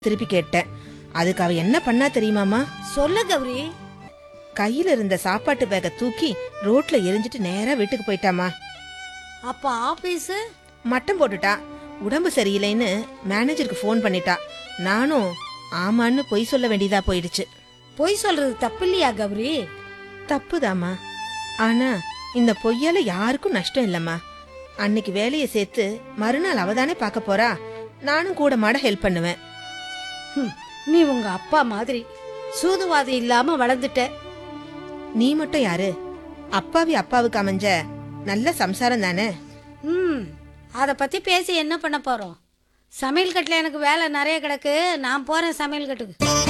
திருப்பி கேட்டேன் அதுக்கு அவ என்ன பண்ணா தெரியுமாமா சொல்லு கௌரி கையில இருந்த சாப்பாட்டு பேக்கை தூக்கி ரோட்ல எரிஞ்சிட்டு நேரா வீட்டுக்கு போயிட்டாமா அப்ப ஆபீஸ் மட்டம் போட்டுட்டா உடம்பு சரியில்லைன்னு மேனேஜருக்கு ஃபோன் பண்ணிட்டா நானும் ஆமான்னு பொய் சொல்ல வேண்டியதா போயிடுச்சு பொய் சொல்றது தப்பு இல்லையா கௌரி தப்புதாம்மா ஆனா இந்த பொய்யால யாருக்கும் நஷ்டம் இல்லம்மா அன்னைக்கு வேலையை சேர்த்து மறுநாள் அவதானே பார்க்க போறா நானும் கூட மாட ஹெல்ப் பண்ணுவேன் ஹம், நீ உங்க அப்பா மாதிரி சூதுவாதி இல்லாம வளர்ந்துட்ட நீ மட்டும் யாரு அப்பாவி அப்பாவுக்கு அமைஞ்ச நல்ல சம்சாரம் தானே ம் அத பத்தி பேசி என்ன பண்ண போறோம் சமையல் கட்டுல எனக்கு வேலை நிறைய கிடக்கு நான் போறேன் சமையல் கட்டுக்கு